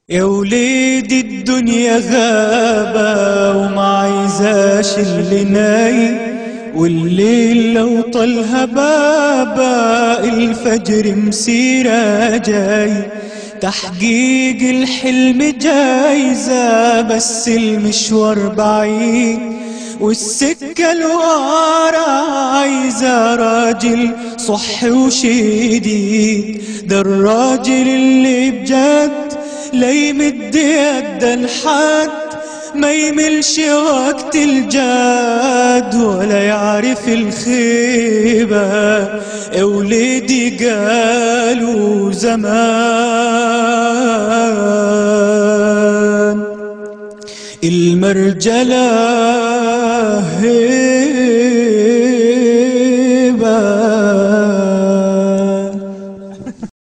يا وليدي الدنيا غابة وما عايزاش اللي نايم والليل لو طلها بابا الفجر مسيرة جاي تحقيق الحلم جايزة بس المشوار بعيد والسكة الورا عايزة راجل صح وشديد ده الراجل اللي بجد لا يمد يده لحد ما يملش وقت الجاد ولا يعرف الخيبة يا وليدي قالوا زمان المرجلة هي